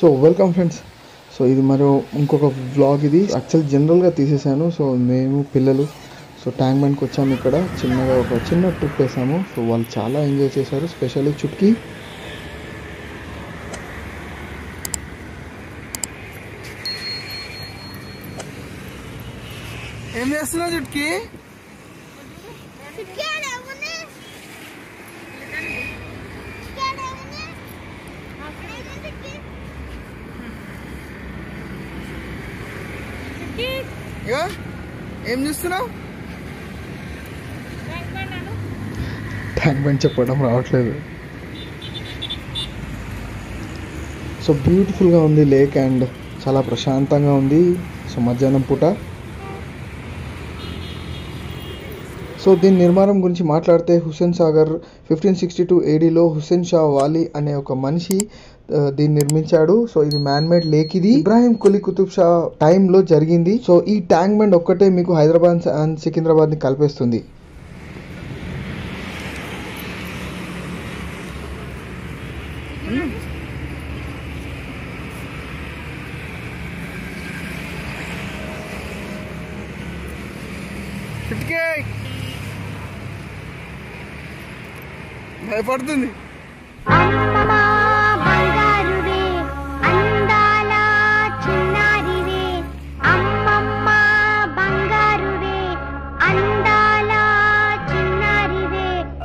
so welcome friends so ఇది మరో ఇంకొక వ్లాగ్ ఇది యాక్చువల్ జనరల్గా తీసేసాను సో మేము పిల్లలు సో ట్యాంక్ బండ్కి వచ్చాము ఇక్కడ చిన్నగా ఒక చిన్న ట్రిప్ వేసాము సో వాళ్ళు చాలా ఎంజాయ్ చేశారు స్పెషల్లీ చుట్కీ ఏం చేస్తున్నావు చుట్కి ఇగో ఏం చూస్తున్నావు ట్యాంక్ బండ్ చెప్పడం రావట్లేదు సో బ్యూటిఫుల్గా ఉంది లేక్ అండ్ చాలా ప్రశాంతంగా ఉంది సో మధ్యాహ్నం పూట సో దీని నిర్మాణం గురించి మాట్లాడితే Hussain Sagar fifteen sixty two ఏడీలో హుస్సేన్ షా వాలి అనే ఒక మనిషి ఆ, దీన్ని నిర్మించాడు సో ఇది మ్యాన్ మేడ్ లేక్ ఇది ఇబ్రాహిం కులీ కుతుబ్ షా టైంలో జరిగింది సో ఈ ట్యాంక్ బండ్ ఒక్కటే మీకు హైదరాబాద్ అండ్ సికింద్రాబాద్ని కలిపేస్తుంది చుట్కి భయపడుతుంది అమ్మమా బంగారువే అందాల చిన్నారివే అమ్మమ్మ బంగారువే అందాల చిన్నారివే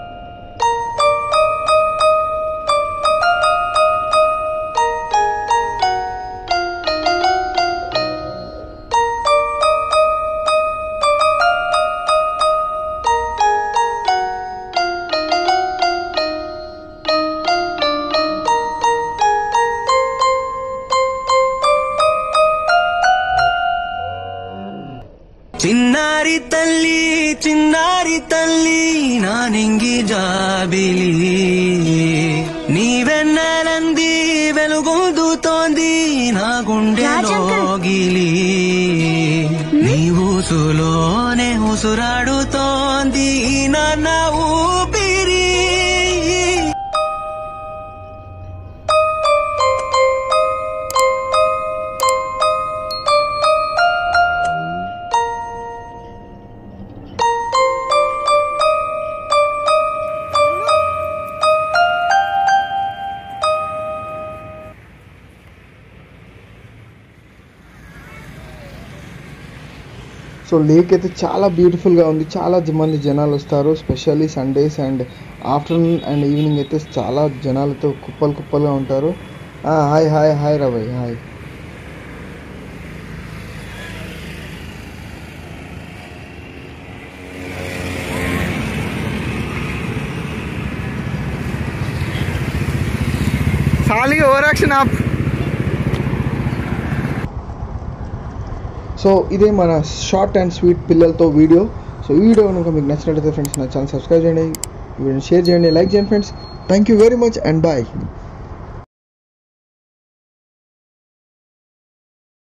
చిన్నారి తల్లి చిన్నారి తల్లి నా నింగి జాబిలి నీవెన్నెలంది వెలుగొందుతోంది నా గుండెలోగిలి నీ ఊసులోనే ఉసురాడుతోంది నాన్న ఊపిరి సో లేక్ అయితే చాలా బ్యూటిఫుల్గా ఉంది చాలా జ- మంది జనాలు వస్తారు specially Sundays and afternoon and evening అయితే చాలా జనాలతో కుప్పలు కుప్పలుగా ఉంటారు ఆ, హాయ్ హాయ్ హాయ్ రవయ్ హాయ్ సాలిగా ఓవర్ యాక్షన్ ఆప్ సో ఇదే మన షార్ట్ అండ్ స్వీట్ పిల్లలతో వీడియో సో ఈ వీడియో కనుక మీకు నచ్చినట్లయితే ఫ్రెండ్స్ నా ఛానల్ సబ్స్క్రైబ్ చేయండి ఈ వీడియోని షేర్ చేయండి లైక్ చేయండి friends thank you very much and bye